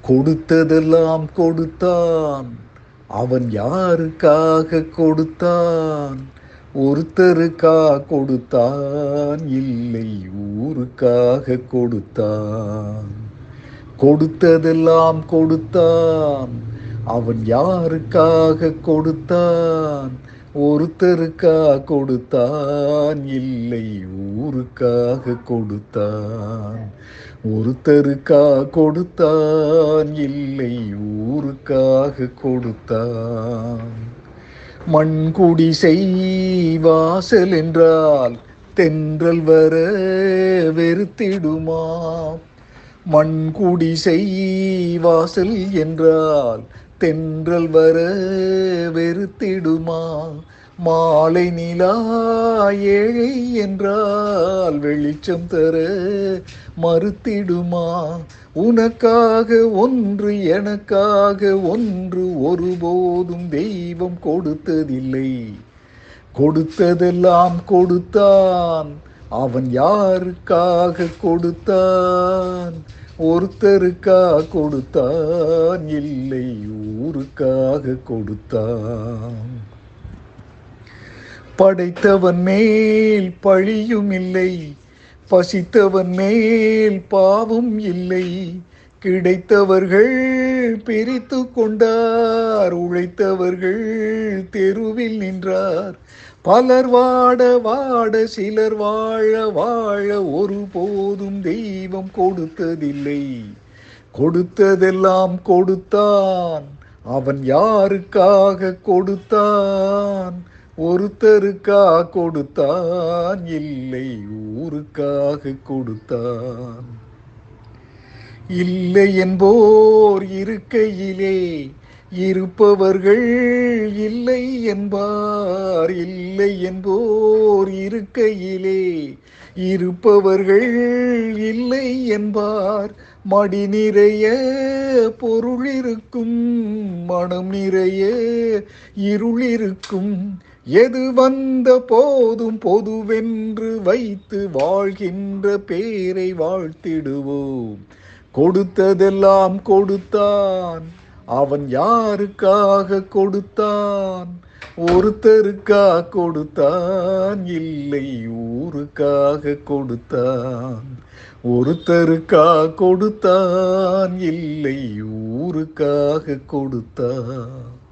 கொடுத்ததெல்லாம் கொடுத்தான் அவன் யாருக்காக கொடுத்தான் ஒருத்தருக்கா கொடுத்தான் இல்லை ஊருக்காக கொடுத்தான் கொடுத்ததெல்லாம் கொடுத்தான் அவன் யாருக்காக கொடுத்தான் ஒருத்தருக்கா கொடுத்தான் இல்லை ஊருக்காக கொடுத்தான் ஒருத்தருக்கா கொடுத்தான் இல்லை ஊருக்காக கொடுத்தான் மண்குடி வாசல் என்றால் தென்றல் வர வெறுத்திடுமா மண்குடி வாசல் என்றால் தென்றல் வர வெறுத்திடுமா மாலை நிலா ஏழை என்றால் வெளிச்சம் தர மறுத்திடுமா உனக்காக ஒன்று எனக்காக ஒன்று ஒருபோதும் தெய்வம் கொடுத்ததில்லை கொடுத்ததெல்லாம் கொடுத்தான் அவன் யாருக்காக கொடுத்தான் ஒருத்தருக்கா கொடுத்தான் இல்லை ஊருக்காக கொடுத்தான் படைத்தவன் மேல் பழியும் இல்லை பசித்தவன் மேல் பாவம் இல்லை கிடைத்தவர்கள் பிரித்து கொண்டார் உழைத்தவர்கள் தெருவில் நின்றார் பலர் வாட வாட சிலர் வாழ வாழ ஒருபோதும் தெய்வம் கொடுத்ததில்லை கொடுத்ததெல்லாம் கொடுத்தான் அவன் யாருக்காக கொடுத்தான் ஒருத்தருக்கா கொடுத்தான் இல்லை ஊருக்காக கொடுத்தான் இல்லை என்போர் இருக்கையிலே இருப்பவர்கள் இல்லை என்பார் இல்லை என்போர் இருக்கையிலே இருப்பவர்கள் இல்லை என்பார் மடி நிறைய பொருள் இருக்கும் மனம் நிறைய இருள் இருக்கும் எது வந்த போதும் பொதுவென்று வைத்து வாழ்கின்ற பேரை வாழ்த்திடுவோம் கொடுத்ததெல்லாம் கொடுத்தான் அவன் யாருக்காக கொடுத்தான் ஒருத்தருக்கா கொடுத்தான் இல்லை ஊருக்காக கொடுத்தான் ஒருத்தருக்கா கொடுத்தான் இல்லை ஊருக்காக கொடுத்தான்